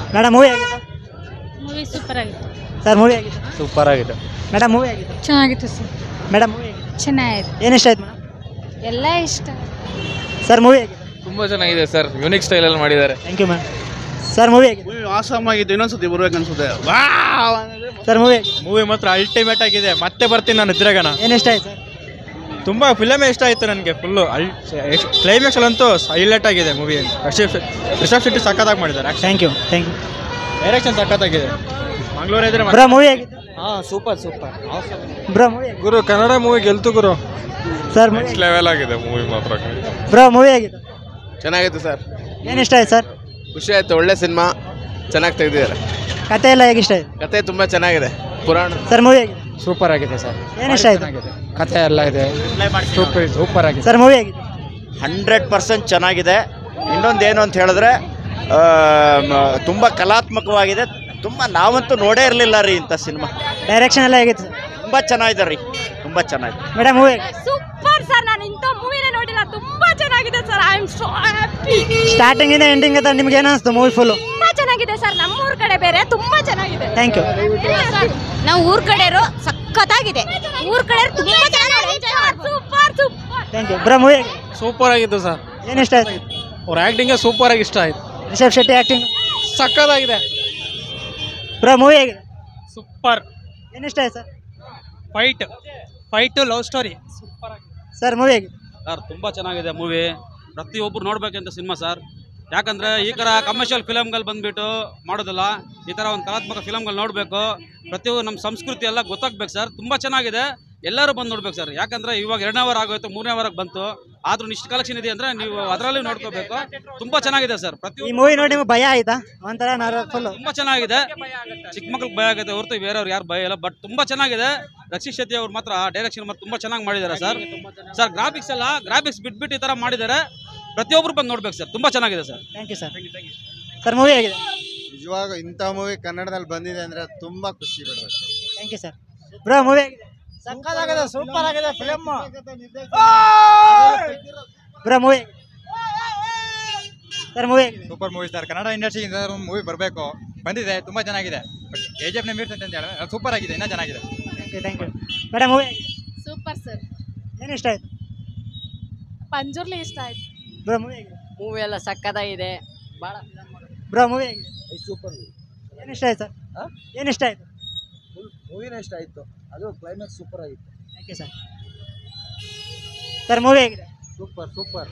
madam movie ಆಗಿತ್ತು movie super ಆಗಿತ್ತು sir movie ಆಗಿತ್ತು ಸೂಪರ್ ಆಗಿದೆ ಮೇಡಮ್ ಮೂವಿ ಆಗಿತ್ತು ಚೆನ್ನಾಗಿತ್ತು ಸರ್ ಮೇಡಮ್ ಮೂವಿ ಆಗಿತ್ತು ಚೆನ್ನಾಗಿದೆ ಏನು ಇಷ್ಟ ಆಯ್ತು ಮೇಡಮ್ ಎಲ್ಲ ಇಷ್ಟ ಸರ್ ಮೂವಿ ಆಗಿತ್ತು ತುಂಬ ಚೆನ್ನಾಗಿದೆ ಸರ್ ಯುನಿಕ್ ಸ್ಟೈಲಲ್ಲಿ ಮಾಡಿದ್ದಾರೆ thank you ma'am sir movie ಆಗಿತ್ತು ಮೂವಿ ಆಸಮ್ ಆಗಿತ್ತು ಇನ್ನೊಂದ್ಸತಿ ಬರ್ಬೇಕು ಅನ್ಸುತ್ತೆ ಸರ್ ಮೂವಿ ಆಗಿತ್ತು ಮೂವಿ ಮಾತ್ರ ಅಲ್ಟಿಮೇಟ್ ಆಗಿದೆ ಮತ್ತೆ ಬರ್ತೀನಿ ನಾನು ನಿದ್ರೆಗಣ ಏನು ಇಷ್ಟ ಆಯ್ತು ಸರ್ ತುಂಬ ಫಿಲಮೇ ಇಷ್ಟ ಆಯಿತು ನನಗೆ ಫುಲ್ಲು ಅಲ್ ಕ್ಲೈಮ್ಯಾಕ್ಸ್ ಅಲ್ಲಂತೂ ಹೈಲೈಟ್ ಆಗಿದೆ ಮೂವಿ ರಿಷಬ್ ರಿಷಬ್ ಶೆಟ್ಟಿ ಸಖತ್ತಾಗಿ ಮಾಡಿದ್ದಾರೆ thank you thank you direction ಸಖತ್ತಾಗಿದೆ ಮಂಗಳೂರು ಇದ್ರೆ ಬ್ರೋ ಮೂವಿ ಆಗಿತ್ತು ಹಾಂ ಸೂಪರ್ ಸೂಪರ್ ಬ್ರೋ ಮೂವಿ ಆಗಿತ್ತು ಗುರು ಕನ್ನಡ ಮೂವಿ ಗೆಲ್ತು ಗುರು ಸರ್ ಮೂವಿ ಲೆವೆಲ್ ಆಗಿದೆ ಮೂವಿ ಮಾತ್ರ ಬ್ರೋ ಮೂವಿ ಆಗಿತ್ತು ಚೆನ್ನಾಗಿತ್ತು ಸರ್ ಏನು ಇಷ್ಟ ಆಯ್ತು ಸರ್ ಖುಷಿ ಆಯ್ತು ಒಳ್ಳೆ ಸಿನಿಮಾ ಚೆನ್ನಾಗಿ ತೆಗೆದಿದ್ದಾರೆ ಕತೆ ಎಲ್ಲ ಹೇಗೆ ಇಷ್ಟ ಆಯ್ತು ಕತೆ ತುಂಬಾ ಚೆನ್ನಾಗಿದೆ ಪುರಾಣ ಸರ್ ಮೂವಿ ಆಗಿತ್ತು ಸೂಪರ್ ಆಗಿದೆ ಸರ್ ಏನು ಇಷ್ಟ ಆಯ್ತು ಕಥೆ ಎಲ್ಲ ಇದೆ ಸೂಪರ್ ಸೂಪರ್ ಆಗಿದೆ ಸರ್ ಮೂವಿ ಆಗಿತ್ತು ಹಂಡ್ರೆಡ್ ಪರ್ಸೆಂಟ್ ಚೆನ್ನಾಗಿದೆ ಇನ್ನೊಂದು ಏನು ಅಂತ ಹೇಳಿದ್ರೆ ತುಂಬ ಕಲಾತ್ಮಕವಾಗಿದೆ ತುಂಬ ನಾವಂತೂ ನೋಡೇ ಇರಲಿಲ್ಲ ರೀ ಇಂಥ ಸಿನಿಮಾ ಡೈರೆಕ್ಷನ್ ಎಲ್ಲ ಹೇಗಿತ್ತು ಸರ್ ತುಂಬ ಚೆನ್ನಾಗಿದೆ ರೀ ತುಂಬ ಚೆನ್ನಾಗಿದೆ ಮೇಡಮ್ ಮೂವಿ ಸೂಪರ್ ಸರ್ ನಾನು ಇಂಥ ಮೂವಿನೇ ನೋಡಿಲ್ಲ ತುಂಬಾ ಚೆನ್ನಾಗಿದೆ sir I am so happy ಸ್ಟಾರ್ಟಿಂಗಿಂದ ಎಂಡಿಂಗ್ ಅಂತ ನಿಮ್ಗೆ ಏನು ಅನಿಸ್ತು ಮೂವಿ ಫುಲ್ಲು ತುಂಬಾ ಚೆನ್ನಾಗಿದೆ ಸರ್ ನಮ್ಮೂರ್ ಕಡೆ ಬೇರೆ ತುಂಬಾ ಚೆನ್ನಾಗಿದೆ ಥ್ಯಾಂಕ್ ಯು ನಾವು ಊರ್ ಕಡೆಯವರು ಸಖತ್ತಾಗಿದೆ ಊರ್ ಕಡೆ ತುಂಬಾ ಚೆನ್ನಾಗಿ super super thank you bro movie super ಆಗಿತ್ತು ಸರ್ ಏನು ಇಷ್ಟ ಆಯ್ತು ಅವ್ರ ಆ್ಯಕ್ಟಿಂಗೇ ಸೂಪರ್ ಆಗಿ ಇಷ್ಟ ಆಯ್ತು ರಿಷಬ್ ಶೆಟ್ಟಿ ಆ್ಯಕ್ಟಿಂಗ್ ಸಕ್ಕತ್ತಾಗಿದೆ ಬ್ರೋ ಮೂವಿ ಆಗಿದೆ ಸೂಪರ್ ಏನು ಇಷ್ಟ ಆಯ್ತು sir fight fight love story sir movie ಆಗಿದೆ ಸರ್ ತುಂಬ ಚೆನ್ನಾಗಿದೆ ಮೂವಿ ಪ್ರತಿಯೊಬ್ಬರು ನೋಡ್ಬೇಕಂತ ಸಿನಿಮಾ ಸರ್ ಯಾಕಂದರೆ ಈ ಥರ ಕಮರ್ಷಿಯಲ್ ಫಿಲಮ್ಗಳು ಬಂದುಬಿಟ್ಟು ಮಾಡೋದಿಲ್ಲ ಈ ಥರ ಒಂದು ಕಲಾತ್ಮಕ ಫಿಲಮ್ಗಳು ನೋಡಬೇಕು ಪ್ರತಿಯೊಂದು ನಮ್ಮ ಸಂಸ್ಕೃತಿ ಎಲ್ಲ ಗೊತ್ತಾಗ್ಬೇಕು ಸರ್ ತುಂಬ ಚೆನ್ನಾಗಿದೆ ಎಲ್ಲರೂ ಬಂದು ನೋಡ್ಬೇಕು ಸರ್ ಯಾಕಂದರೆ ಇವಾಗ ಎರಡನೇ ವಾರ ಆಗೋಯ್ತು ಮೂರನೇ ವಾರಕ್ಕೆ ಬಂತು ಆದ್ರೂ ಇಷ್ಟು ಕಲೆಕ್ಷನ್ ಇದೆ ಅಂದರೆ ನೀವು ಅದರಲ್ಲೂ ನೋಡ್ಕೋಬೇಕು ತುಂಬ ಚೆನ್ನಾಗಿದೆ ಸರ್ ಈ ಪ್ರತಿ ಮೂವಿ ನೋಡಿ ನಿಮ್ಗೆ ಭಯ ಆಯ್ತಾ ಒಂಥರ ನರ ಫುಲ್ಲು ತುಂಬ ಚೆನ್ನಾಗಿದೆ ಚಿಕ್ಕ ಮಕ್ಳಿಗೆ ಭಯ ಆಗುತ್ತೆ ಹೊರತು ಬೇರೆಯವ್ರು ಯಾರು ಭಯ ಇಲ್ಲ ಬಟ್ ತುಂಬ ಚೆನ್ನಾಗಿದೆ ರಕ್ಷಿತ್ ಶೆಟ್ಟಿ ಅವ್ರು ಮಾತ್ರ ಡೈರೆಕ್ಷನ್ ಮಾತ್ರ ತುಂಬ ಚೆನ್ನಾಗಿ ಮಾಡಿದ್ದಾರೆ ಸರ್ ಸರ್ ಗ್ರಾಫಿಕ್ಸ್ ಎಲ್ಲ ಗ್ರಾಫಿಕ್ಸ್ ಬಿಟ್ಬಿಟ್ಟು ಈ ಥರ ಮಾಡಿದ್ದಾರೆ ಪ್ರತಿಯೊಬ್ಬರು ಬಂದು ನೋಡ್ಬೇಕು ಸರ್ ತುಂಬ ಚೆನ್ನಾಗಿದೆ sir thank you sir sir movie ಆಗಿದೆ ನಿಜವಾಗ ಇಂಥ ಮೂವಿ ಕನ್ನಡದಲ್ಲಿ ಬಂದಿದೆ ಅಂದ್ರೆ ತುಂಬಾ ಖುಷಿ ಪಡಬೇಕು thank you sir bro movie ಆಗಿದೆ ಸಕ್ಕತ್ತಾಗಿದೆ ಸೂಪರ್ ಆಗಿದೆ film bro movie sir movie ಆಗಿದೆ ಸೂಪರ್ ಮೂವಿ ಸರ್ ಕನ್ನಡ ಇಂಡಸ್ಟ್ರಿಯಿಂದ ಮೂವಿ ಬರಬೇಕು ಬಂದಿದೆ ತುಂಬ ಚೆನ್ನಾಗಿದೆ ಬಟ್ ಕೆ ಜಿ ಎಫ್ ಮೀರ್ಸ್ ಅಂತ ಹೇಳಿದ್ರೆ ಸೂಪರ್ ಆಗಿದೆ ಇನ್ನೂ ಚೆನ್ನಾಗಿದೆ thank you thank you madam movie ಆಗಿದೆ ಸೂಪರ್ ಸರ್ ಏನು ಇಷ್ಟ ಆಯ್ತು ಪಂಜುರ್ಲಿ ಇಷ್ಟ ಆಯ್ತು ಬ್ರೋ ಮೂವಿ ಆಗಿದೆ ಮೂವಿ ಎಲ್ಲ ಸಕ್ಕತ್ತಾಗಿದೆ ಭಾಳ ಬ್ರೋ ಮೂವಿ ಆಗಿದೆ ಸೂಪರ್ ಏನು ಇಷ್ಟ ಆಯ್ತು ಸರ್ ಏನು ಇಷ್ಟ ಆಯ್ತು ಮೂವಿನ ಇಷ್ಟ ಆಯ್ತು ಅದು ಕ್ಲೈಮ್ಯಾಕ್ಸ್ ಸೂಪರ್ ಆಗಿತ್ತು thank you sir sir movie ಆಗಿದೆ ಸೂಪರ್ ಸೂಪರ್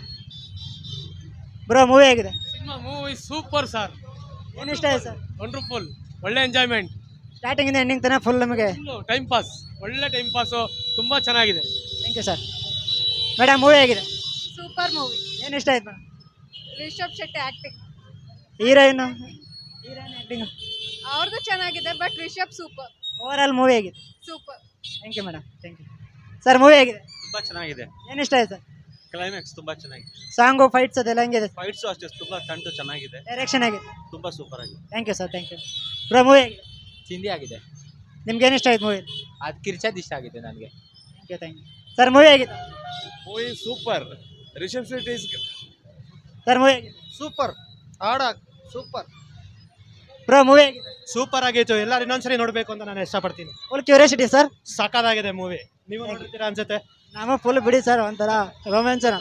ಬ್ರೋ ಮೂವಿ ಆಗಿದೆ ಮೂವಿ ಸೂಪರ್ ಸರ್ ಏನು ಇಷ್ಟ ಆಯ್ತು ಸರ್ ವಂಡರ್ಫುಲ್ ಒಳ್ಳೆ ಎಂಜಾಯ್ಮೆಂಟ್ ಸ್ಟಾರ್ಟಿಂಗಿಂದ ಎಂಡಿಂಗ್ ತನಕ ಫುಲ್ ನಮಗೆ ಟೈಮ್ ಪಾಸ್ ಒಳ್ಳೆ ಟೈಮ್ ಪಾಸು ತುಂಬ ಚೆನ್ನಾಗಿದೆ thank you sir madam movie ಆಗಿದೆ ಸೂಪರ್ ಮೂವಿ ಏನು ಇಷ್ಟ ಆಯ್ತು madam Rishab Shetty acting heroine heroine acting ಅವ್ರದ್ದು ಚೆನ್ನಾಗಿದೆ but Rishab super over all movie ಆಗಿದೆ super thank you madam thank you sir movie ಆಗಿದೆ ತುಂಬ ಚೆನ್ನಾಗಿದೆ ಏನು ಇಷ್ಟ ಆಯ್ತು ಸರ್ ಕ್ಲೈಮ್ಯಾಕ್ಸ್ ತುಂಬ ಚೆನ್ನಾಗಿದೆ ಸಾಂಗು ಫೈಟ್ಸ್ ಅದೆಲ್ಲ ಹೆಂಗಿದೆ ಫೈಟ್ಸು ಅಷ್ಟೇ ತುಂಬ ತಂಟು ಚೆನ್ನಾಗಿದೆ ಡೈರೆಕ್ಷನ್ ಆಗಿದೆ ತುಂಬ ಸೂಪರ್ ಆಗಿದೆ thank you sir thank you bro movie ಆಗಿದೆ ಚಿಂದಿ ಆಗಿದೆ ನಿಮ್ಗೆ ಏನು ಇಷ್ಟ ಆಯ್ತು ಮೂವಿ ಅದು ಕಿರ್ಚದ್ ಇಷ್ಟ ಆಗಿದೆ ನನಗೆ thank you thank you sir movie ಆಗಿದೆ movie super Rishab Shetty sir movie ಆಗಿದೆ ಸೂಪರ್ ಹಾಡ ಸೂಪರ್ ಬ್ರೋ ಮೂವಿ ಆಗಿದೆ ಸೂಪರ್ ಆಗಿತ್ತು ಎಲ್ಲರೂ ಇನ್ನೊಂದ್ಸರಿ ನೋಡಬೇಕು ಅಂತ ನಾನು ಇಷ್ಟಪಡ್ತೀನಿ ಫುಲ್ ಕ್ಯೂರಿಯಾಸಿಟಿ ಸರ್ ಸಕ್ಕತ್ತಾಗಿದೆ ಮೂವಿ ನೀವು ನೋಡಿರ್ತೀರಾ ಅನ್ಸುತ್ತೆ ನಮ್ಮ ಫುಲ್ ಬಿಡಿ ಸರ್ ಒಂಥರ ರೋಮಾಂಚನ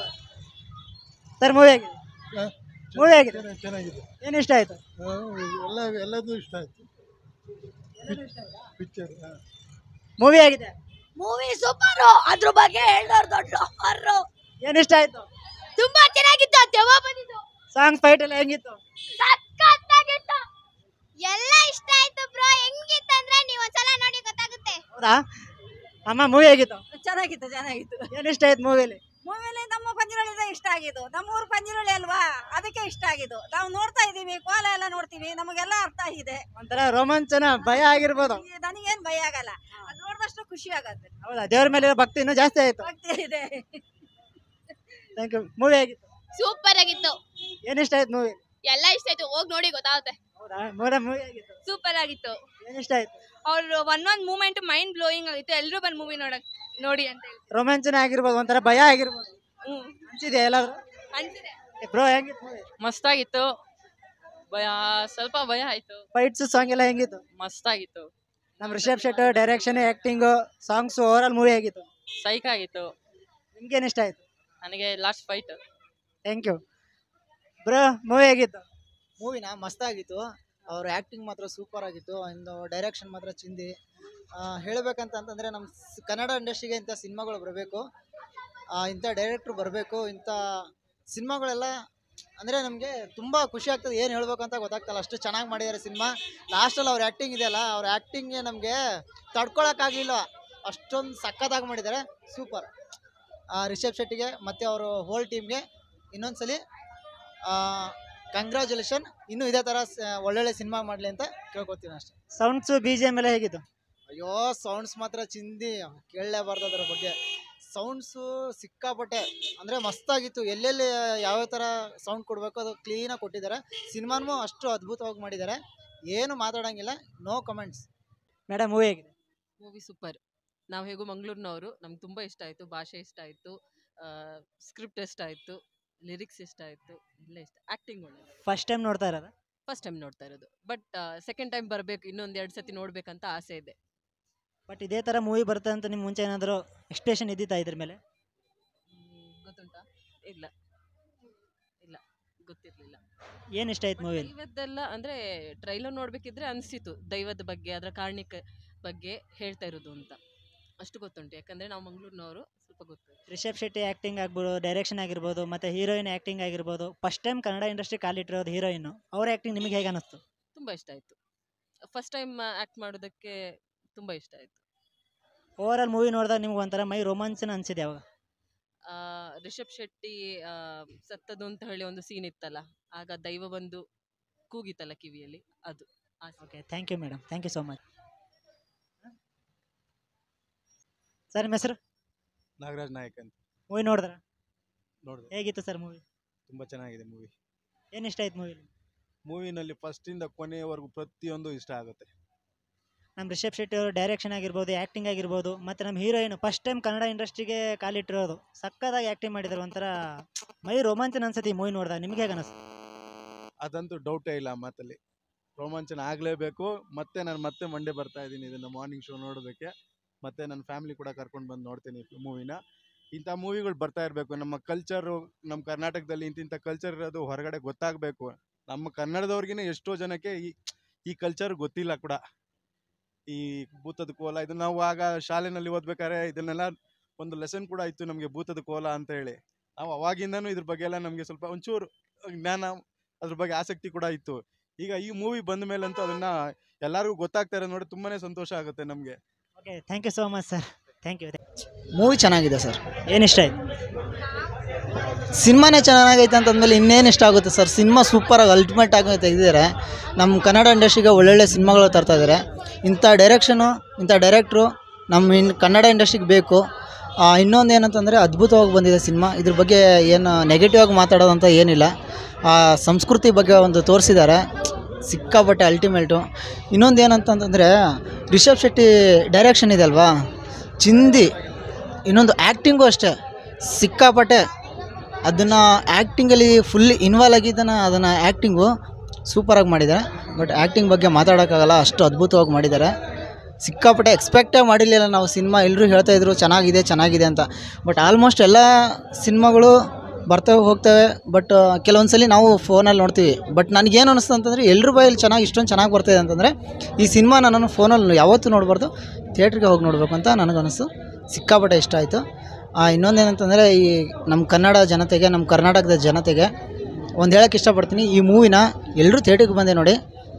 ಸರ್ ಮೂವಿ ಆಗಿದೆ ಮೂವಿ ಆಗಿದೆ ಚೆನ್ನಾಗಿದೆ ಏನು ಇಷ್ಟ ಆಯ್ತು ಎಲ್ಲ ಎಲ್ಲದೂ ಇಷ್ಟ ಆಯ್ತು ಪಿಕ್ಚರ್ ಮೂವಿ ಆಗಿದೆ ಮೂವಿ ಸೂಪರ್ ಅದ್ರ ಬಗ್ಗೆ ಹೇಳ್ದವ್ರು ದೊಡ್ಡ ಅವ್ರು ಏನು ಇಷ್ಟ ಆಯ್ತು ತುಂಬಾ ಚೆನ್ನಾಗಿತ್ತು ದೆವ್ವ ಬಂದಿದ್ದು ಸಾಂಗ್ ಫೈಟ್ ಎಲ್ಲ ಹೆಂಗಿತ್ತು ಸಖತ್ತಾಗಿತ್ತು ಎಲ್ಲ ಇಷ್ಟ ಆಯ್ತು ಬ್ರೋ ಹೆಂಗಿತ್ತಂದ್ರೆ ನೀವು ಒಂದ್ಸಲ ನೋಡಿ ಗೊತ್ತಾಗುತ್ತೆ ಹೌದಾ ಅಮ್ಮ ಮೂವಿ ಆಗಿತ್ತು ಚೆನ್ನಾಗಿತ್ತು ಚೆನ್ನಾಗಿತ್ತು ಏನು ಇಷ್ಟ ಆಯ್ತು ಮೂವಿಲಿ ಮೂವಿಲಿ ನಮ್ಮ ಪಂಜರಳ್ಳಿದೆ ಇಷ್ಟ ಆಗಿದ್ದು ನಮ್ಮ ಊರು ಪಂಜರಳ್ಳಿ ಅಲ್ವಾ ಅದಕ್ಕೆ ಇಷ್ಟ ಆಗಿದ್ದು ನಾವು ನೋಡ್ತಾ ಇದೀವಿ ಕೋಲ ಎಲ್ಲ ನೋಡ್ತೀವಿ ನಮಗೆಲ್ಲ ಅರ್ಥ ಆಗಿದೆ ಒಂಥರ ರೋಮಾಂಚನ ಭಯ ಆಗಿರ್ಬೋದು ಈ ನನಗೇನ್ ಭಯ ಆಗಲ್ಲ ಅದು ನೋಡಿದಷ್ಟು ಖುಷಿ ಆಗತ್ತೆ ಹೌದಾ ದೇವ್ರ ಮೇಲೆ ಇರೋ ಭಕ್ತಿ ಇನ್ನೂ ಜಾಸ್ತಿ ಆಯ್ತು ಭಕ್ತಿ ಇದೆ ಥ್ಯಾಂಕ್ ಯು ಮೂವಿ ಆಗಿತ್ತು ಸೂಪರ್ ಆಗಿತ್ತು ಏನು ಇಷ್ಟ ಆಯ್ತು ಮೂವಿ ಎಲ್ಲ ಇಷ್ಟ ಆಯ್ತು ಹೋಗಿ ನೋಡಿ ಗೊತ್ತಾಗುತ್ತೆ ಹೌದಾ ಮೂರ ಮೂವಿ ಆಗಿತ್ತು ಸೂಪರ್ ಆಗಿತ್ತು ಏನು ಇಷ್ಟ ಆಯ್ತು ಅವ್ರು ಒಂದೊಂದು ಮೂಮೆಂಟ್ ಮೈಂಡ್ ಬ್ಲೋಯಿಂಗ್ ಆಗಿತ್ತು ಎಲ್ಲರೂ ಬಂದು ಮೂವಿ ನೋಡಕ್ ನೋಡಿ ಅಂತ ಹೇಳಿ ರೋಮಾಂಚನ ಆಗಿರ್ಬೋದು ಒಂಥರ ಭಯ ಆಗಿರ್ಬೋದು ಹ್ಮ್ ಅನ್ಸಿದೆ ಎಲ್ಲಾದ್ರೂ ಅನ್ಸಿದೆ ಬ್ರೋ ಹೆಂಗಿತ್ತು ಮೂವಿ ಮಸ್ತಾಗಿತ್ತು ಭಯ ಸ್ವಲ್ಪ ಭಯ ಆಯ್ತು ಫೈಟ್ಸ್ ಸಾಂಗ್ ಎಲ್ಲ ಹೆಂಗಿತ್ತು ಮಸ್ತಾಗಿತ್ತು ನಮ್ಮ Rishab Shetty direction acting songs over all movie ಆಗಿತ್ತು ಸೈಕ್ ಆಗಿತ್ತು ನಿಮ್ಗೇನು ಇಷ್ಟ ಆಯಿತು ನನಗೆ last fight thank you bro movie ಹೇಗಿತ್ತು ಮೂವಿನ ಮಸ್ತಾಗಿತ್ತು ಅವ್ರ ಆ್ಯಕ್ಟಿಂಗ್ ಮಾತ್ರ ಸೂಪರ್ ಆಗಿತ್ತು ಒಂದು ಡೈರೆಕ್ಷನ್ ಮಾತ್ರ ಚಿಂದಿ ಹೇಳಬೇಕಂತ ಅಂತಂದರೆ ನಮ್ಮ ಸ್- ಕನ್ನಡ ಇಂಡಸ್ಟ್ರಿಗೆ ಇಂಥ ಸಿನಿಮಾಗಳು ಬರಬೇಕು ಇಂಥ ಡೈರೆಕ್ಟ್ರು ಬರಬೇಕು ಇಂಥ ಸಿನಿಮಾಗಳೆಲ್ಲ ಅಂದರೆ ನಮಗೆ ತುಂಬ ಖುಷಿ ಆಗ್ತದೆ ಏನು ಹೇಳ್ಬೇಕು ಅಂತ ಗೊತ್ತಾಗ್ತಲ್ಲ ಅಷ್ಟು ಚೆನ್ನಾಗಿ ಮಾಡಿದ್ದಾರೆ ಸಿನಿಮಾ ಲಾಸ್ಟಲ್ಲಿ ಅವ್ರ ಆ್ಯಕ್ಟಿಂಗ್ ಇದೆಯಲ್ಲ ಅವ್ರ ಆ್ಯಕ್ಟಿಂಗ್ಗೆ ನಮಗೆ ತಡ್ಕೊಳಕ್ಕಾಗಲಿಲ್ಲ ಅಷ್ಟೊಂದು ಸಖತ್ತಾಗಿ ಮಾಡಿದ್ದಾರೆ ಸೂಪರ್ ರಿಷಬ್ ಶೆಟ್ಟಿಗೆ ಮತ್ತು ಅವರು ಹೋಲ್ ಟೀಮ್ಗೆ ಇನ್ನೊಂದ್ಸಲಿ ಕಂಗ್ರ್ಯಾಚುಲೇಷನ್ ಇನ್ನೂ ಇದೇ ಥರ ಸ- ಒಳ್ಳೊಳ್ಳೆ ಸಿನಿಮಾ ಮಾಡಲಿ ಅಂತ ಕೇಳ್ಕೊತೀನಿ ಅಷ್ಟೇ ಸೌಂಡ್ಸು ಬಿ ಜಿ ಎಮ್ ಎಲ್ಲ ಹೇಗಿತ್ತು ಅಯ್ಯೋ ಸೌಂಡ್ಸ್ ಮಾತ್ರ ಚಿಂದಿ ಕೇಳಲೇಬಾರ್ದು ಅದರ ಬಗ್ಗೆ ಸೌಂಡ್ಸು ಸಿಕ್ಕಾಪಟ್ಟೆ ಅಂದರೆ ಮಸ್ತಾಗಿತ್ತು ಎಲ್ಲೆಲ್ಲಿ ಯಾವ್ಯಾವ ಥರ ಸೌಂಡ್ ಕೊಡಬೇಕು ಅದು ಕ್ಲೀನಾಗಿ ಕೊಟ್ಟಿದ್ದಾರೆ ಸಿನಿಮಾನೂ ಅಷ್ಟು ಅದ್ಭುತವಾಗಿ ಮಾಡಿದ್ದಾರೆ ಏನು ಮಾತಾಡೋಂಗಿಲ್ಲ ನೋ ಕಮೆಂಟ್ಸ್ ಮೇಡಮ್ ಮೂವಿ ಹೇಗಿದೆ ಮೂವಿ ಸೂಪರ್ ನಾವು ಹೇಗೂ ಮಂಗಳೂರಿನವರು ನಮ್ಗೆ ತುಂಬ ಇಷ್ಟ ಆಯಿತು ಭಾಷೆ ಇಷ್ಟ ಆಯಿತು ಸ್ಕ್ರಿಪ್ಟ್ ಇಷ್ಟ ಆಯಿತು ಲಿರಿಕ್ಸ್ ಇಷ್ಟ ಆಯಿತು ಎಲ್ಲ ಇಷ್ಟ ಆ್ಯಕ್ಟಿಂಗ್ ಒಳ್ಳೆ ಫಸ್ಟ್ ಟೈಮ್ ನೋಡ್ತಾ ಇರೋದು ಫಸ್ಟ್ ಟೈಮ್ ನೋಡ್ತಾ ಇರೋದು ಬಟ್ ಸೆಕೆಂಡ್ ಟೈಮ್ ಬರಬೇಕು ಇನ್ನೊಂದು ಎರಡು ಸತಿ ನೋಡ್ಬೇಕಂತ ಆಸೆ ಇದೆ ಬಟ್ ಇದೇ ಥರ ಮೂವಿ ಬರುತ್ತೆ ಅಂತ ನಿಮ್ಮ ಮುಂಚೆ ಏನಾದರೂ ಎಕ್ಸ್ಪೆಕ್ಷನ್ ಇದ್ದಿತ್ತಾ ಇದ್ರ ಮೇಲೆ ಹ್ಮ್, ಗೊತ್ತುಂಟಾ ಇಲ್ಲ ಇಲ್ಲ ಗೊತ್ತಿರಲಿಲ್ಲ ಏನು ಇಷ್ಟ ಆಯ್ತು ಮೂವಿಯಲ್ಲಿ ದೈವದ್ದೆಲ್ಲ ಅಂದರೆ ಟ್ರೈಲರ್ ನೋಡಬೇಕಿದ್ರೆ ಅನಿಸಿತು ದೈವದ ಬಗ್ಗೆ ಅದರ ಕಾರಣಿಕ ಬಗ್ಗೆ ಹೇಳ್ತಾ ಇರೋದು ಅಂತ ಅಷ್ಟು ಗೊತ್ತುಂಟು ಯಾಕಂದರೆ ನಾವು ಮಂಗಳೂರಿನವರು ಸ್ವಲ್ಪ ಗೊತ್ತು ರಿಷಬ್ ಶೆಟ್ಟಿ ಆ್ಯಕ್ಟಿಂಗ್ ಆಗ್ಬೋದು ಡೈರೆಕ್ಷನ್ ಆಗಿರ್ಬೋದು ಮತ್ತು ಹೀರೋಯಿನ್ ಆ್ಯಕ್ಟಿಂಗ್ ಆಗಿರ್ಬೋದು ಫಸ್ಟ್ ಟೈಮ್ ಕನ್ನಡ ಇಂಡಸ್ಟ್ರಿ ಕಾಲಿಟ್ಟಿರೋದು ಹೀರೋಯಿನ್ ಅವ್ರ ಆ್ಯಕ್ಟಿಂಗ್ ನಿಮಗೆ ಹೇಗೆ ಅನ್ನಿಸ್ತು ತುಂಬ ಇಷ್ಟ ಆಯಿತು ಫಸ್ಟ್ ಟೈಮ್ ಆ್ಯಕ್ಟ್ ಮಾಡೋದಕ್ಕೆ ತುಂಬ ಇಷ್ಟ ಆಯಿತು ಓವರ್ ಆಲ್ ಮೂವಿ ನೋಡಿದಾಗ ನಿಮ್ಗೆ ಒಂಥರ ಮೈ ರೋಮಾಂಚನ ಅನಿಸಿದೆ ಯಾವಾಗ ರಿಷಬ್ ಶೆಟ್ಟಿ ಆ, ಸತ್ತದು ಅಂತ ಹೇಳಿ ಒಂದು ಸೀನ್ ಇತ್ತಲ್ಲ ಆಗ ದೈವ ಬಂದು ಕೂಗಿತಲ್ಲ ಕಿವಿಯಲ್ಲಿ ಅದು okay thank you madam thank you so much sir ನಿಮ್ಮ ಹೆಸರು ನಾಗರಾಜ್ ನಾಯಕ್ ಅಂತ ಮೂವಿ ನೋಡಿದ್ರ ನೋಡಿದೆ ಹೇಗಿತ್ತು ಸರ್ ಮೂವಿ ತುಂಬ ಚೆನ್ನಾಗಿದೆ ಮೂವಿ ಏನು ಇಷ್ಟ ಆಯ್ತು ಮೂವಿಲಿ ಮೂವಿನಲ್ಲಿ ಫಸ್ಟಿಂದ ಕೊನೆಯವರೆಗೂ ಪ್ರತಿಯೊಂದು ಇಷ್ಟ ಆಗುತ್ತೆ ನಮ್ಮ ರಿಷಬ್ ಶೆಟ್ಟಿ ಅವರು ಡೈರೆಕ್ಷನ್ ಆಗಿರ್ಬೋದು ಆ್ಯಕ್ಟಿಂಗ್ ಆಗಿರ್ಬೋದು ಮತ್ತು ನಮ್ಮ ಹೀರೋಯಿನ್ ಫಸ್ಟ್ ಟೈಮ್ ಕನ್ನಡ ಇಂಡಸ್ಟ್ರಿಗೆ ಕಾಲಿಟ್ಟಿರೋದು ಸಕ್ಕದಾಗಿ ಆ್ಯಕ್ಟಿಂಗ್ ಮಾಡಿದ್ದಾರೆ ಒಂಥರ ಮೈ ರೋಮಾಂಚನ ಅನ್ಸುತ್ತೆ ಈ ಮೂವಿ ನೋಡಿದಾಗ ನಿಮ್ಗೆ ಹೇಗೆ ಅನಿಸ್ತು ಅದಂತೂ ಡೌಟೇ ಇಲ್ಲ ಆ ಮಾತಲ್ಲಿ ರೋಮಾಂಚನ ಆಗಲೇಬೇಕು ಮತ್ತೆ ನಾನು ಮತ್ತೆ ಮಂಡೇ ಬರ್ತಾ ಇದ್ದೀನಿ ಇದನ್ನು ಮಾರ್ನಿಂಗ್ ಶೋ ನೋಡೋದಕ್ಕೆ ಮತ್ತೆ ನನ್ನ ಫ್ಯಾಮಿಲಿ ಕೂಡ ಕರ್ಕೊಂಡು ಬಂದು ನೋಡ್ತೀನಿ ಮೂವಿನ ಇಂಥ ಮೂವಿಗಳು ಬರ್ತಾ ಇರಬೇಕು ನಮ್ಮ ಕಲ್ಚರು ನಮ್ಮ ಕರ್ನಾಟಕದಲ್ಲಿ ಇಂತಿಂಥ ಕಲ್ಚರ್ ಇರೋದು ಹೊರಗಡೆ ಗೊತ್ತಾಗಬೇಕು ನಮ್ಮ ಕನ್ನಡದವ್ರಿಗಿನ ಎಷ್ಟೋ ಜನಕ್ಕೆ ಈ ಈ ಕಲ್ಚರ್ ಗೊತ್ತಿಲ್ಲ ಕೂಡ ಈ ಭೂತದ ಕೋಲ ಇದು ನಾವು ಆಗ ಶಾಲೆನಲ್ಲಿ ಓದ್ಬೇಕಾದ್ರೆ ಇದನ್ನೆಲ್ಲ ಒಂದು ಲೆಸನ್ ಕೂಡ ಇತ್ತು ನಮಗೆ ಭೂತದ ಕೋಲ ಅಂತ ಹೇಳಿ ನಾವು ಅವಾಗಿಂದನೂ ಇದ್ರ ಬಗ್ಗೆ ಎಲ್ಲ ನಮಗೆ ಸ್ವಲ್ಪ ಒಂಚೂರು ಜ್ಞಾನ ಅದ್ರ ಬಗ್ಗೆ ಆಸಕ್ತಿ ಕೂಡ ಇತ್ತು ಈಗ ಈ ಮೂವಿ ಬಂದ ಮೇಲಂತೂ ಅದನ್ನ ಎಲ್ಲರಿಗೂ ಗೊತ್ತಾಗ್ತಾ ಇರೋದು ನೋಡಿ ತುಂಬಾನೇ ಸಂತೋಷ ಆಗುತ್ತೆ ನಮಗೆ okay thank you so much sir thank you movie ಚೆನ್ನಾಗಿದೆ ಸರ್ ಏನು ಇಷ್ಟ ಆಯ್ತು ಸಿನಿಮಾನೇ ಚೆನ್ನಾಗೈತೆ ಅಂತಂದಮೇಲೆ ಇನ್ನೇನು ಇಷ್ಟ ಆಗುತ್ತೆ ಸರ್ ಸಿನಿಮಾ ಸೂಪರಾಗಿ ಅಲ್ಟಿಮೇಟ್ ಆಗಿ ತೆಗೆದಿದ್ದಾರೆ ನಮ್ಮ ಕನ್ನಡ ಇಂಡಸ್ಟ್ರಿಗೆ ಒಳ್ಳೊಳ್ಳೆ ಸಿನಿಮಾಗಳು ತರ್ತಾ ಇದ್ದಾರೆ ಇಂಥ ಡೈರೆಕ್ಷನು ಇಂಥ ಡೈರೆಕ್ಟ್ರು ನಮ್ಮ ಇನ್ ಕನ್ನಡ ಇಂಡಸ್ಟ್ರಿಗೆ ಬೇಕು ಇನ್ನೊಂದು ಏನಂತಂದರೆ ಅದ್ಭುತವಾಗಿ ಬಂದಿದೆ ಸಿನಿಮಾ ಇದ್ರ ಬಗ್ಗೆ ಏನು ನೆಗೆಟಿವ್ ಆಗಿ ಮಾತಾಡೋದಂತ ಏನಿಲ್ಲ ಆ ಸಂಸ್ಕೃತಿ ಬಗ್ಗೆ ಒಂದು ತೋರಿಸಿದ್ದಾರೆ ಸಿಕ್ಕಾಪಟ್ಟೆ ಅಲ್ಟಿಮೇಟು ಇನ್ನೊಂದು ಏನಂತಂತಂದರೆ ರಿಷಬ್ ಶೆಟ್ಟಿ ಡೈರೆಕ್ಷನ್ ಇದೆ ಅಲ್ವಾ ಚಿಂದಿ ಇನ್ನೊಂದು ಆ್ಯಕ್ಟಿಂಗು ಅಷ್ಟೇ ಸಿಕ್ಕಾಪಟ್ಟೆ ಅದನ್ನು ಆ್ಯಕ್ಟಿಂಗಲ್ಲಿ ಫುಲ್ ಇನ್ವಾಲ್ವ್ ಆಗಿದ್ದಾನೆ ಅದನ್ನು ಆ್ಯಕ್ಟಿಂಗು ಸೂಪರಾಗಿ ಮಾಡಿದ್ದಾರೆ ಬಟ್ ಆ್ಯಕ್ಟಿಂಗ್ ಬಗ್ಗೆ ಮಾತಾಡೋಕ್ಕಾಗಲ್ಲ ಅಷ್ಟು ಅದ್ಭುತವಾಗಿ ಮಾಡಿದ್ದಾರೆ ಸಿಕ್ಕಾಪಟ್ಟೆ ಎಕ್ಸ್ಪೆಕ್ಟೇ ಮಾಡಿರಲಿಲ್ಲ ನಾವು ಸಿನಿಮಾ ಎಲ್ಲರೂ ಹೇಳ್ತಾ ಇದ್ರು ಚೆನ್ನಾಗಿದೆ ಚೆನ್ನಾಗಿದೆ ಅಂತ ಬಟ್ ಆಲ್ಮೋಸ್ಟ್ ಎಲ್ಲ ಸಿನಿಮಾಗಳು ಬರ್ತವೆ ಹೋಗ್ತವೆ ಬಟ್ ಕೆಲವೊಂದು ಸಲ ನಾವು ಫೋನಲ್ಲಿ ನೋಡ್ತೀವಿ ಬಟ್ ನನಗೇನು ಅನಿಸ್ತು ಅಂತಂದರೆ ಎಲ್ಲರ ಬಾಯಲ್ಲಿ ಚೆನ್ನಾಗಿ ಇಷ್ಟೊಂದು ಚೆನ್ನಾಗಿ ಬರ್ತಾಯಿದೆ ಅಂತಂದರೆ ಈ ಸಿನಿಮಾ ನಾನು ಫೋನಲ್ಲಿ ಯಾವತ್ತೂ ನೋಡಬಾರ್ದು ಥಿಯೇಟ್ರಿಗೆ ಹೋಗಿ ನೋಡಬೇಕು ಅಂತ ನನಗನ್ನಿಸ್ತು ಸಿಕ್ಕಾಪಟ್ಟೆ ಇಷ್ಟ ಆಯಿತು ಇನ್ನೊಂದೇನಂತಂದರೆ ಈ ನಮ್ಮ ಕನ್ನಡ ಜನತೆಗೆ ನಮ್ಮ ಕರ್ನಾಟಕದ ಜನತೆಗೆ ಒಂದು ಹೇಳೋಕ್ಕೆ ಇಷ್ಟಪಡ್ತೀನಿ ಈ ಮೂವಿನ ಎಲ್ಲರೂ ಥಿಯೇಟ್ರಿಗೆ ಬಂದೆ ನೋಡಿ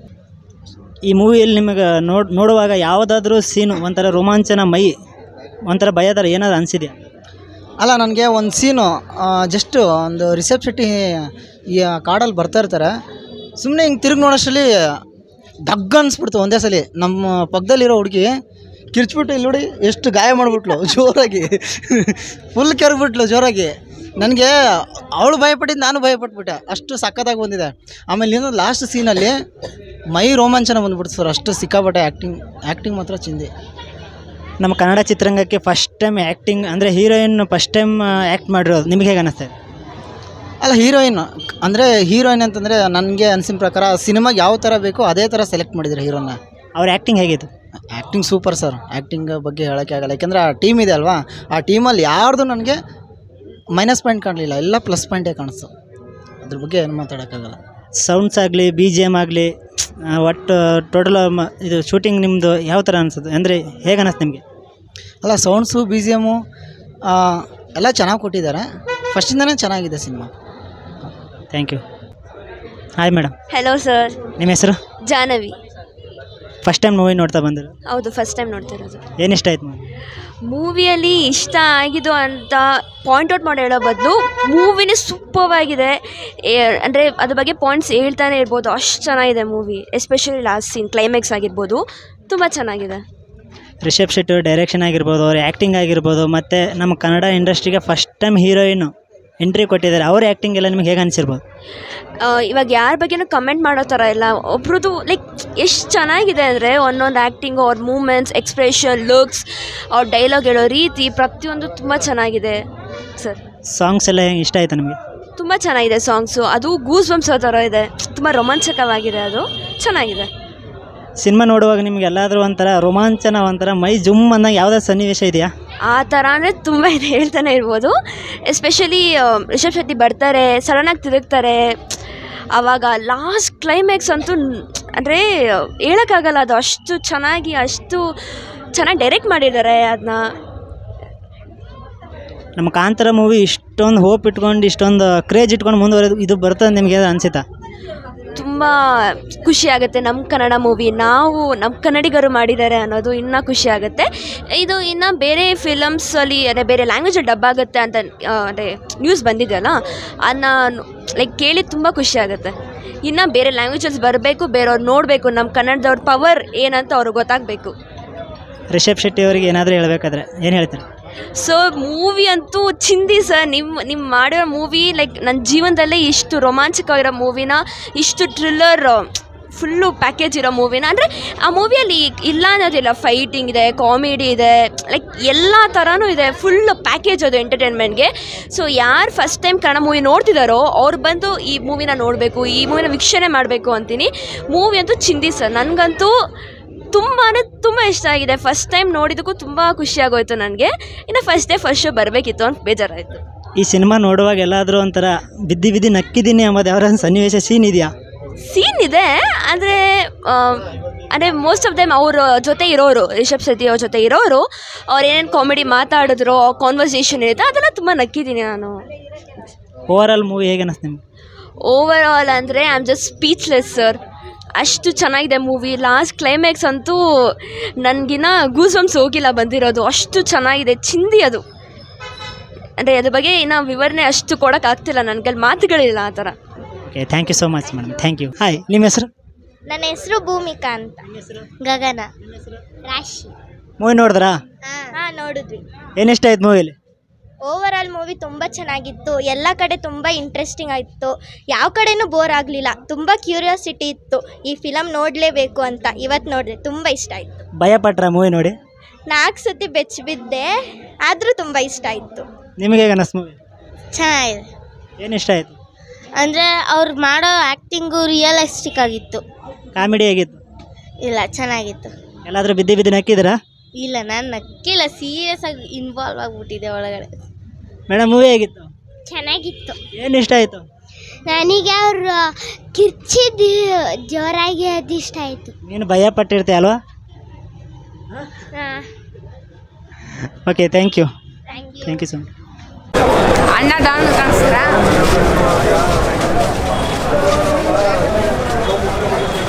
ಈ ಮೂವಿಯಲ್ಲಿ ನಿಮಗೆ ನೋಡ್ ನೋಡುವಾಗ ಯಾವುದಾದ್ರೂ ಸೀನು ಒಂಥರ ರೋಮಾಂಚನ ಮೈ ಒಂಥರ ಭಯದರ ಏನಾದ್ರು ಅನಿಸಿದೆಯಾ ಅಲ್ಲ ನನಗೆ ಒಂದು ಸೀನು ಜಸ್ಟ್ ಒಂದು ರಿಸೆಪ್ ಶೆಟ್ಟಿ ಈ ಕಾಡಲ್ಲಿ ಬರ್ತಾ ಇರ್ತಾರೆ ಸುಮ್ಮನೆ ಹಿಂಗೆ ತಿರುಗಿ ನೋಡೋಷ್ಟರಲ್ಲಿ ದಗ್ಗ ಅನ್ಸ್ಬಿಡ್ತು ಒಂದೇ ಸಲ ನಮ್ಮ ಪಕ್ಕದಲ್ಲಿರೋ ಹುಡುಗಿ ಕಿರ್ಚ್ಬಿಟ್ಟು ಇಲ್ಲಿ ನೋಡಿ ಎಷ್ಟು ಗಾಯ ಮಾಡಿಬಿಟ್ಲು ಜೋರಾಗಿ ಫುಲ್ ಕೆರಗ್ಬಿಟ್ಲು ಜೋರಾಗಿ ನನಗೆ ಅವಳು ಭಯಪಟ್ಟಿದ್ದು ನಾನು ಭಯಪಟ್ಬಿಟ್ಟೆ ಅಷ್ಟು ಸಖತ್ತಾಗಿ ಬಂದಿದೆ ಆಮೇಲೆ ಇನ್ನೊಂದು ಲಾಸ್ಟ್ ಸೀನಲ್ಲಿ ಮೈ ರೋಮಾಂಚನ ಬಂದ್ಬಿಡ್ತು ಸರ್ ಅಷ್ಟು ಸಿಕ್ಕಾಪಟ್ಟೆ ಆ್ಯಕ್ಟಿಂಗ್ ಆ್ಯಕ್ಟಿಂಗ್ ಮಾತ್ರ ಚಿಂದಿ ನಮ್ಮ ಕನ್ನಡ ಚಿತ್ರರಂಗಕ್ಕೆ ಫಸ್ಟ್ ಟೈಮ್ ಆ್ಯಕ್ಟಿಂಗ್ ಅಂದರೆ ಹೀರೋಯಿನ್ ಫಸ್ಟ್ ಟೈಮ್ ಆ್ಯಕ್ಟ್ ಮಾಡಿರೋದು ನಿಮಗೆ ಹೇಗೆ ಅನ್ನಿಸ್ತಾ ಇದೆ ಅಲ್ಲ ಹೀರೋಯಿನ್ ಅಂದರೆ ಹೀರೋಯಿನ್ ಅಂತಂದರೆ ನನಗೆ ಅನಿಸಿನ ಪ್ರಕಾರ ಸಿನಿಮಾಗೆ ಯಾವ ಥರ ಬೇಕೋ ಅದೇ ಥರ ಸೆಲೆಕ್ಟ್ ಮಾಡಿದ್ದಾರೆ ಹೀರೋನ ಅವ್ರ ಆ್ಯಕ್ಟಿಂಗ್ ಹೇಗಿತ್ತು ಆ್ಯಕ್ಟಿಂಗ್ ಸೂಪರ್ ಸರ್ ಆ್ಯಕ್ಟಿಂಗ್ ಬಗ್ಗೆ ಹೇಳೋಕ್ಕೆ ಆಗಲ್ಲ ಯಾಕೆಂದರೆ ಆ ಟೀಮ್ ಇದೆ ಅಲ್ವಾ ಆ ಟೀಮಲ್ಲಿ ಯಾರ್ದು ನನಗೆ ಮೈನಸ್ ಪಾಯಿಂಟ್ ಕಾಣಲಿಲ್ಲ ಎಲ್ಲ ಪ್ಲಸ್ ಪಾಯಿಂಟೇ ಕಾಣಿಸ್ತು ಅದ್ರ ಬಗ್ಗೆ ಏನು ಮಾತಾಡೋಕ್ಕಾಗಲ್ಲ ಸೌಂಡ್ಸ್ ಆಗಲಿ ಬಿ ಜಿ ಎಮ್ ಆಗಲಿ ಒಟ್ಟು ಟೋಟಲ್ ಇದು ಶೂಟಿಂಗ್ ನಿಮ್ಮದು ಯಾವ ಥರ ಅನಿಸುತ್ತೆ ಅಂದರೆ ಹೇಗೆ ಅನ್ನಿಸ್ತು ನಿಮಗೆ ಅಲ್ಲ ಸೌಂಡ್ಸು ಬಿ ಜಿ ಎಮ್ಮು ಎಲ್ಲ ಚೆನ್ನಾಗಿ ಕೊಟ್ಟಿದ್ದಾರೆ ಫಸ್ಟಿಂದನೇ ಚೆನ್ನಾಗಿದೆ ಸಿನಿಮಾ thank you hi madam hello sir ನಿಮ್ಮ ಹೆಸರು ಜಾಹ್ನವಿ ಫಸ್ಟ್ ಟೈಮ್ ಮೂವಿ ನೋಡ್ತಾ ಬಂದಿರೋ ಹೌದು ಫಸ್ಟ್ ಟೈಮ್ ನೋಡ್ತಿರೋದು ಏನು ಇಷ್ಟ ಆಯ್ತು ಮೂವಿ ಮೂವಿಯಲ್ಲಿ ಇಷ್ಟ ಆಗಿದ್ದು ಅಂತ ಪಾಯಿಂಟ್ ಔಟ್ ಮಾಡಿ ಹೇಳೋ ಬದಲು ಮೂವಿನೇ ಸೂಪರ್ ಆಗಿದೆ ಅಂದರೆ ಅದ್ರ ಬಗ್ಗೆ ಪಾಯಿಂಟ್ಸ್ ಹೇಳ್ತಾನೆ ಇರ್ಬೋದು ಅಷ್ಟು ಚೆನ್ನಾಗಿದೆ movie especially last scene climax ಆಗಿರ್ಬೋದು ತುಂಬ ಚೆನ್ನಾಗಿದೆ ರಿಷಬ್ ಶೆಟ್ಟಿ ಡೈರೆಕ್ಷನ್ ಆಗಿರ್ಬೋದು ಅವ್ರ ಆ್ಯಕ್ಟಿಂಗ್ ಆಗಿರ್ಬೋದು ಮತ್ತು ನಮ್ಮ ಕನ್ನಡ ಇಂಡಸ್ಟ್ರಿಗೆ ಫಸ್ಟ್ ಟೈಮ್ ಹೀರೋಯಿನು ಎಂಟ್ರಿ ಕೊಟ್ಟಿದ್ದಾರೆ ಅವ್ರ ಆ್ಯಕ್ಟಿಂಗ್ ಎಲ್ಲ ನಿಮ್ಗೆ ಹೇಗೆ ಅನಿಸಿರ್ಬೋದು ಆ, ಇವಾಗ ಯಾರ ಬಗ್ಗೆನೂ ಕಮೆಂಟ್ ಮಾಡೋ ಥರ ಇಲ್ಲ ಒಬ್ರದ್ದು ಲೈಕ್ ಎಷ್ಟು ಚೆನ್ನಾಗಿದೆ ಅಂದರೆ ಒಂದೊಂದು ಆ್ಯಕ್ಟಿಂಗು ಅವ್ರ ಮೂಮೆಂಟ್ಸ್ ಎಕ್ಸ್ಪ್ರೆಷನ್ ಲುಕ್ಸ್ ಅವ್ರ ಡೈಲಾಗ್ ಹೇಳೋ ರೀತಿ ಪ್ರತಿಯೊಂದು ತುಂಬ ಚೆನ್ನಾಗಿದೆ ಸರ್ ಸಾಂಗ್ಸ್ ಎಲ್ಲ ಹೆಂಗೆ ಇಷ್ಟ ಆಯ್ತು ನಿಮಗೆ ತುಂಬ ಚೆನ್ನಾಗಿದೆ ಸಾಂಗ್ಸು ಅದು ಗೂಸ್ ಬಂಪ್ಸೋ ಥರ ಇದೆ ತುಂಬ ರೋಮಾಂಚಕವಾಗಿದೆ ಅದು ಚೆನ್ನಾಗಿದೆ ಸಿನಿಮಾ ನೋಡುವಾಗ ನಿಮ್ಗೆ ಎಲ್ಲಾದರೂ ಒಂಥರ ರೋಮಾಂಚನ ಒಂಥರ ಮೈ ಜುಮ್ ಅಂದಂಗೆ ಯಾವುದಾದ್ರು ಸನ್ನಿವೇಶ ಇದೆಯಾ ಆ ಥರ ಅಂದರೆ ತುಂಬ ಇದೆ ಹೇಳ್ತಾನೆ ಇರ್ಬೋದು ಎಸ್ಪೆಷಲಿ ರಿಷಬ್ ಶೆಟ್ಟಿ ಬರ್ತಾರೆ ಸಡನ್ನಾಗಿ ತಿರುಗ್ತಾರೆ ಆವಾಗ ಲಾಸ್ಟ್ ಕ್ಲೈಮ್ಯಾಕ್ಸ್ ಅಂತೂ ಅಂದರೆ ಹೇಳೋಕ್ಕಾಗಲ್ಲ ಅದು ಅಷ್ಟು ಚೆನ್ನಾಗಿ ಅಷ್ಟು ಚೆನ್ನಾಗಿ ಡೈರೆಕ್ಟ್ ಮಾಡಿದ್ದಾರೆ ಅದನ್ನ ನಮ್ಮ ಕಾಂತಾರ ಮೂವಿ ಇಷ್ಟೊಂದು ಹೋಪ್ ಇಟ್ಕೊಂಡು ಇಷ್ಟೊಂದು ಕ್ರೇಜ್ ಇಟ್ಕೊಂಡು ಮುಂದುವರೆದು ಇದು ಬರ್ತದೆ ನಿಮಗೆ ಅನಿಸುತ್ತಾ ತುಂಬ ಖುಷಿ ಆಗುತ್ತೆ ನಮ್ಮ ಕನ್ನಡ ಮೂವಿ ನಾವು ನಮ್ಮ ಕನ್ನಡಿಗರು ಮಾಡಿದ್ದಾರೆ ಅನ್ನೋದು ಇನ್ನೂ ಖುಷಿ ಆಗುತ್ತೆ ಇದು ಇನ್ನು ಬೇರೆ ಫಿಲಮ್ಸಲ್ಲಿ ಅದೇ ಬೇರೆ ಲ್ಯಾಂಗ್ವೇಜಲ್ಲಿ ಡಬ್ ಆಗುತ್ತೆ ಅಂತ ಆ, ಅದೇ ನ್ಯೂಸ್ ಬಂದಿದೆಯಲ್ಲ ಅದನ್ನ ಲೈಕ್ ಕೇಳಿ ತುಂಬ ಖುಷಿ ಆಗುತ್ತೆ ಇನ್ನು ಬೇರೆ ಲ್ಯಾಂಗ್ವೇಜಸ್ ಬರಬೇಕು ಬೇರೆಯವ್ರು ನೋಡಬೇಕು ನಮ್ಮ ಕನ್ನಡದವ್ರ ಪವರ್ ಏನಂತ ಅವ್ರಿಗೆ ಗೊತ್ತಾಗಬೇಕು ರಿಷಬ್ ಶೆಟ್ಟಿ ಅವರಿಗೆ ಏನಾದರೂ ಹೇಳ್ಬೇಕಾದ್ರೆ ಏನು ಹೇಳ್ತಾರೆ ಸೊ ಮೂವಿ ಅಂತೂ ಚಿಂದಿ ಸರ್ ನಿಮ್ಮ ನಿಮ್ಮ ಮಾಡಿರೋ ಮೂವಿ ಲೈಕ್ ನನ್ನ ಜೀವನದಲ್ಲೇ ಇಷ್ಟು ರೋಮಾಂಚಕವಾಗಿರೋ ಮೂವಿನ ಇಷ್ಟು ಥ್ರಿಲ್ಲರ್ ಫುಲ್ಲು ಪ್ಯಾಕೇಜ್ ಇರೋ ಮೂವಿನ ಅಂದರೆ ಆ ಮೂವಿಯಲ್ಲಿ ಇಲ್ಲ ಅನ್ನೋದಿಲ್ಲ ಫೈಟಿಂಗ್ ಇದೆ ಕಾಮಿಡಿ ಇದೆ ಲೈಕ್ ಎಲ್ಲ ಥರನೂ ಇದೆ ಫುಲ್ ಪ್ಯಾಕೇಜ್ ಅದು ಎಂಟರ್ಟೈನ್ಮೆಂಟ್ಗೆ ಸೊ ಯಾರು ಫಸ್ಟ್ ಟೈಮ್ ಕನ್ನಡ ಮೂವಿ ನೋಡ್ತಿದ್ದಾರೋ ಅವ್ರು ಬಂದು ಈ ಮೂವಿನ ನೋಡಬೇಕು ಈ ಮೂವಿನ ವೀಕ್ಷಣೆ ಮಾಡಬೇಕು ಅಂತೀನಿ ಮೂವಿ ಅಂತೂ ಚಿಂದಿ ಸರ್ ನನಗಂತೂ ತುಂಬಾ ತುಂಬ ಇಷ್ಟ ಆಗಿದೆ ಫಸ್ಟ್ ಟೈಮ್ ನೋಡಿದ್ದಕ್ಕೂ ತುಂಬ ಖುಷಿ ಆಗೋಯ್ತು ನನಗೆ ಇನ್ನು ಫಸ್ಟ್ ಡೇ ಫಸ್ಟ್ ಶೋ ಬರಬೇಕಿತ್ತು ಅಂತ ಬೇಜಾರಾಯಿತು ಈ ಸಿನಿಮಾ ನೋಡುವಾಗ ಎಲ್ಲಾದರೂ ಒಂಥರ ಬಿದ್ದಿ ಬಿದ್ದಿ ನಕ್ಕಿದ್ದೀನಿ ಎಂಬುದು ಯಾವ್ದಾರ ಸನ್ನಿವೇಶ ಸೀನ್ ಇದೆಯಾ ಸೀನ್ ಇದೆ ಆದರೆ ಅಂದರೆ ಮೋಸ್ಟ್ ಆಫ್ ದೆಮ್ ಅವ್ರ ಜೊತೆ ಇರೋರು ರಿಷಬ್ ಶೆಟ್ಟಿ ಅವ್ರ ಜೊತೆ ಇರೋರು ಅವ್ರು ಏನೇನು ಕಾಮಿಡಿ ಮಾತಾಡಿದ್ರು ಕಾನ್ವರ್ಸೇಷನ್ ಇರುತ್ತೆ ಅದೆಲ್ಲ ತುಂಬ ನಕ್ಕಿದ್ದೀನಿ ನಾನು ಓವರ್ ಆಲ್ ಮೂವಿ ಹೇಗೆ ಅನ್ನಿಸ್ತು ನಿಮ್ಗೆ ಓವರ್ ಆಲ್ ಅಂದರೆ I am just speechless sir ಅಷ್ಟು ಚೆನ್ನಾಗಿದೆ ಮೂವಿ ಲಾಸ್ಟ್ ಕ್ಲೈಮ್ಯಾಕ್ಸ್ ಅಂತೂ ನನಗಿನ್ನ ಗೂಸಮ್ಸ್ ಹೋಗಿಲ್ಲ ಬಂದಿರೋದು ಅಷ್ಟು ಚೆನ್ನಾಗಿದೆ ಚಿಂದಿ ಅದು ಅಂದರೆ ಅದ್ರ ಬಗ್ಗೆ ಇನ್ನು ವಿವರಣೆ ಅಷ್ಟು ಕೊಡೋಕ್ಕಾಗ್ತಿಲ್ಲ ನನಗೆ ಮಾತುಗಳಿಲ್ಲ ಆ ಥರ okay thank you so much madam thank you hi ನಿಮ್ಮ ಹೆಸರು ನನ್ನ ಹೆಸರು ಭೂಮಿಕಾ ಅಂತ ಗಗನ ರಾಶಿ ಮೂವಿ ನೋಡಿದ್ರಾ ಹಾ ನೋಡಿದ್ವಿ ಏನು ಇಷ್ಟ ಆಯ್ತು ಮೂವಿಲಿ ಓವರ್ ಆಲ್ ಮೂವಿ ತುಂಬ ಚೆನ್ನಾಗಿತ್ತು ಎಲ್ಲ ಕಡೆ ತುಂಬ ಇಂಟ್ರೆಸ್ಟಿಂಗ್ ಆಯಿತು ಯಾವ ಕಡೆನೂ ಬೋರ್ ಆಗಲಿಲ್ಲ ತುಂಬ ಕ್ಯೂರಿಯಾಸಿಟಿ ಇತ್ತು ಈ ಫಿಲಮ್ ನೋಡಲೇಬೇಕು ಅಂತ ಇವತ್ತು ನೋಡಿದೆ ತುಂಬ ಇಷ್ಟ ಆಯಿತು ಭಯ ಪಟ್ರ ಮೂವಿ ನೋಡಿ ನಾಲ್ಕು ಸತಿ ಬೆಚ್ಚ ಬಿದ್ದೆ ಆದರೂ ತುಂಬ ಇಷ್ಟ ಆಯಿತು ನಿಮಗೆ ಹೇಗೆ ಅನ್ನಿಸ್ತು ಮೂವಿ ಚೆನ್ನಾಗಿದೆ ಏನು ಇಷ್ಟ ಆಯಿತು ಅಂದರೆ ಅವ್ರು ಮಾಡೋ ಆ್ಯಕ್ಟಿಂಗು ರಿಯಲಿಸ್ಟಿಕ್ ಆಗಿತ್ತು ಕಾಮಿಡಿ ಹೇಗಿತ್ತು ಇಲ್ಲ ಚೆನ್ನಾಗಿತ್ತು ಎಲ್ಲಾದರೂ ಬಿದ್ದಿ ಬಿದ್ದಿ ನಕ್ಕಿದ್ದೀರಾ ಇಲ್ಲ ನಾನು ನಕ್ಕಿಲ್ಲ ಸೀರಿಯಸ್ ಆಗಿ ಇನ್ವಾಲ್ವ್ ಆಗಿಬಿಟ್ಟಿದೆ ಒಳಗಡೆ ಮೇಡಮ್ ಮೂವಿ ಹೇಗಿತ್ತು ಚೆನ್ನಾಗಿತ್ತು ಏನು ಇಷ್ಟ ಆಯಿತು ನನಗೆ ಅವರು ಕಿರ್ಚಿದ್ದು ಜೋರಾಗಿ ಅದು ಇಷ್ಟ ಆಯಿತು ನೀನು ಭಯ ಪಟ್ಟಿರ್ತೀಯ ಅಲ್ವಾ okay thank you thank you so much ಅನ್ನದಾನ ಕಾಣಿಸ್ತಾ